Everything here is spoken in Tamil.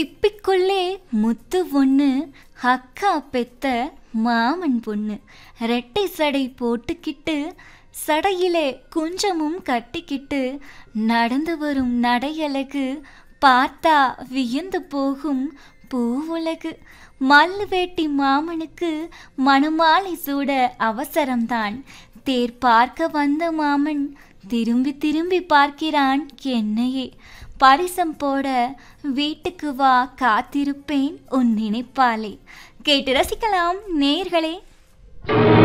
சிப்பிக்குள்ளே முத்து ஒன்று அக்கா பெத்த மாமன் பொண்ணு ரெட்டை சடை போட்டுக்கிட்டு சடையிலே குஞ்சமும் கட்டிக்கிட்டு நடந்து வரும் நடையழகு பார்த்தா வியந்து போகும் பூவுலகு மல்லு வேட்டி மாமனுக்கு மணமாலை சூட அவசரம்தான் தேர் பார்க்க வந்த மாமன் திரும்பி திரும்பி பார்க்கிறான் என்னையே பரிசம் போட வீட்டுக்கு வா காத்திருப்பேன் உன் நினைப்பாலே கேட்டு ரசிக்கலாம் நேர்களே